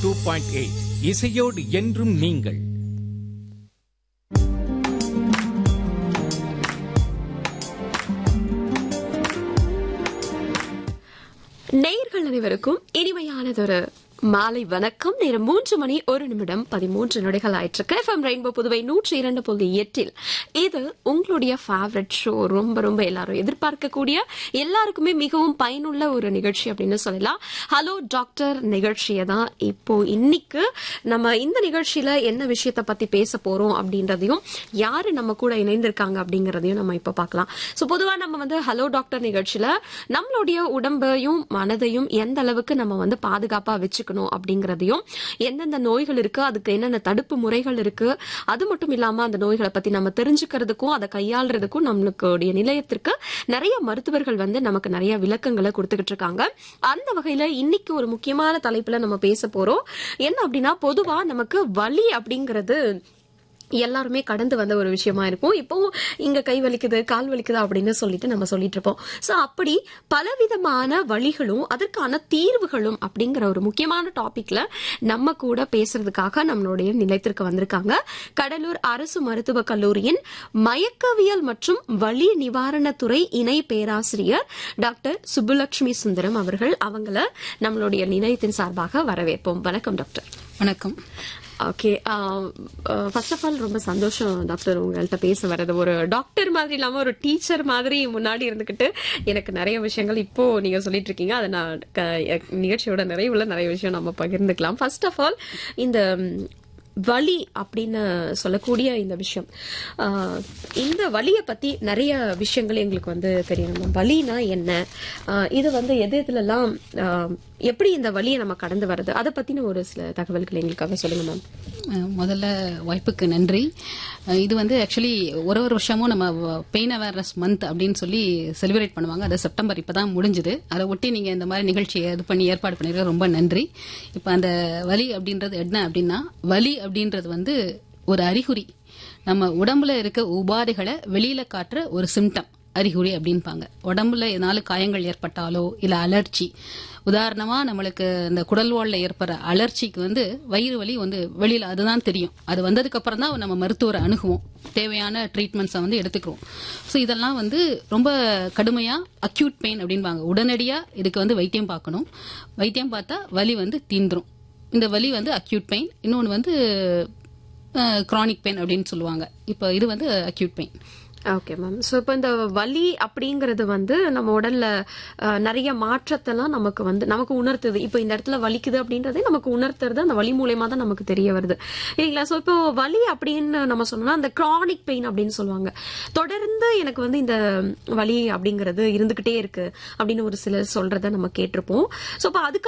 two point eight இசையோடு என்றும் நீங்கள் நேயர்கள் அனைவருக்கும் இனிமையானதொரு மாலை வணக்கம் நேரம் மூன்று மணி ஒரு நிமிடம் பதிமூன்று நொடிகள் ஆயிட்டிருக்கு எஃப்எம் ரெயின்போ புதுவை நூற்றி இரண்டு புள்ளி எட்டில் இது உங்களுடைய ஃபேவரட் ஷோ ரொம்ப ரொம்ப எல்லாரும் எதிர்பார்க்கக்கூடிய எல்லாருக்குமே மிகவும் பயனுள்ள ஒரு நிகழ்ச்சி அப்படின்னு சொல்லலாம் ஹலோ டாக்டர் நிகழ்ச்சியை தான் இப்போ இன்னைக்கு நம்ம இந்த நிகழ்ச்சியில என்ன விஷயத்த பத்தி பேச போறோம் அப்படின்றதையும் யாரு நம்ம கூட இணைந்திருக்காங்க அப்படிங்கறதையும் நம்ம இப்ப பார்க்கலாம் சோ பொதுவா நம்ம வந்து ஹலோ டாக்டர் நிகழ்ச்சியில நம்மளுடைய உடம்பையும் மனதையும் எந்த அளவுக்கு நம்ம வந்து பாதுகாப்பா வச்சுக்கணும் அப்படிங்கறதையும் எந்தெந்த நோய்கள் இருக்கு அதுக்கு என்னென்ன தடுப்பு முறைகள் இருக்கு அது மட்டும் இல்லாம அந்த நோய்களை பத்தி நம்ம தெரிஞ்சுக்கிறதுக்கும் அதை கையாளுறதுக்கும் நம்மளுடைய நிலையத்திற்கு நிறைய மருத்துவர்கள் வந்து நமக்கு நிறைய விளக்கங்களை கொடுத்துக்கிட்டு இருக்காங்க அந்த வகையில இன்னைக்கு ஒரு முக்கியமான தலைப்புல நம்ம பேச போறோம் என்ன அப்படின்னா பொதுவா நமக்கு வலி அப்படிங்கிறது எல்லாருமே கடந்து வந்த ஒரு விஷயமா இருக்கும் இப்போ இங்க கை வலிக்குது கால் வலிக்குது அப்படின்னு சொல்லிட்டு நம்ம சொல்லிட்டு இருப்போம் சோ அப்படி பலவிதமான வழிகளும் அதற்கான தீர்வுகளும் அப்படிங்கிற ஒரு முக்கியமான டாபிக்ல நம்ம கூட பேசுறதுக்காக நம்மளுடைய நிலையத்திற்கு வந்திருக்காங்க கடலூர் அரசு மருத்துவக் கல்லூரியின் மயக்கவியல் மற்றும் வலி நிவாரணத்துறை இணை பேராசிரியர் டாக்டர் சுப்புலட்சுமி சுந்தரம் அவர்கள் அவங்கள நம்மளுடைய நிலையத்தின் சார்பாக வரவேற்போம் வணக்கம் டாக்டர் வணக்கம் ஓகே ஃபர்ஸ்ட் ஆஃப் ஆல் ரொம்ப சந்தோஷம் டாக்டர் உங்கள்கிட்ட பேச வர்றது ஒரு டாக்டர் மாதிரி இல்லாம ஒரு டீச்சர் மாதிரி முன்னாடி இருந்துகிட்டு எனக்கு நிறைய விஷயங்கள் இப்போ நீங்க சொல்லிட்டு இருக்கீங்க அதை நான் க- நிகழ்ச்சியோட நிறைவுல நிறைய விஷயம் நம்ம பகிர்ந்துக்கலாம் ஃபர்ஸ்ட் ஆஃப் ஆல் இந்த ம், வலி அப்படின்னு சொல்லக்கூடிய இந்த விஷயம் ஆஹ், இந்த வலியை பத்தி நிறைய விஷயங்கள் எங்களுக்கு வந்து தெரியணும் வலினா என்ன ஆஹ், இது வந்து எது எதுலலாம் ஆஹ், எப்படி இந்த வலியை நம்ம கடந்து வர்றது அதை பத்தின ஒரு சில தகவல்கள் எங்களுக்காக சொல்லுங்க மேம் அஹ் முதல்ல வாய்ப்புக்கு நன்றி அஹ் இது வந்து ஆக்சுவலி ஒரு ஒரு வருஷமும் நம்ம பெயின் அவேர்னஸ் மந்த் அப்படின்னு சொல்லி செலிப்ரேட் பண்ணுவாங்க அது செப்டம்பர் இப்பதான் முடிஞ்சது அதை ஒட்டி நீங்க இந்த மாதிரி நிகழ்ச்சியை இது பண்ணி ஏற்பாடு பண்ணிருக்க ரொம்ப நன்றி இப்ப அந்த வலி அப்படின்றது என்ன அப்படின்னா வலி அப்படின்றது வந்து ஒரு அறிகுறி நம்ம உடம்புல இருக்க உபாதைகளை வெளியில காட்டுற ஒரு சிம்டம் அறிகுறி அப்படின்பாங்க உடம்புல எதனால காயங்கள் ஏற்பட்டாலோ இல்ல அலர்ச்சி உதாரணமா நம்மளுக்கு இந்த குடல்வால்ல ஏற்படுற அலர்ச்சிக்கு வந்து வயிறு வலி வந்து வெளியில அதுதான் தெரியும் அது வந்ததுக்கு அப்புறம் தான் நம்ம மருத்துவரை அணுகுவோம் தேவையான ட்ரீட்மெண்ட்ஸை வந்து எடுத்துக்கிறோம் ஸோ இதெல்லாம் வந்து ரொம்ப கடுமையா அக்யூட் பெயின் அப்படின்பாங்க உடனடியா இதுக்கு வந்து வைத்தியம் பார்க்கணும் வைத்தியம் பார்த்தா வலி வந்து தீந்துரும் இந்த வலி வந்து அக்யூட் பெயின் இன்னொன்று வந்து கிரானிக் பெயின் அப்படின்னு சொல்லுவாங்க இப்போ இது வந்து acute pain okay ma'am so இப்போ இந்த வலி அப்படிங்கிறது வந்து நம்ம உடல்ல அஹ், நிறைய மாற்றத்தெல்லாம் நமக்கு வந்து நமக்கு உணர்த்துது இப்போ இந்த இடத்துல வலிக்குது அப்படின்றதே நமக்கு உணர்த்துறது அந்த வலி மூலயமா தான் நமக்கு தெரிய வருது இல்லைங்களா ஸோ இப்போ வலி அப்படின்னு நம்ம சொன்னோம்னா அந்த கிரானிக் பெயின் அப்படின்னு சொல்லுவாங்க தொடர்ந்து எனக்கு வந்து இந்த வலி அப்படிங்கிறது இருந்துகிட்டே இருக்கு அப்படின்னு ஒரு சிலர் சொல்றத நம்ம கேட்டிருப்போம் ஸோ இப்போ அதுக்கு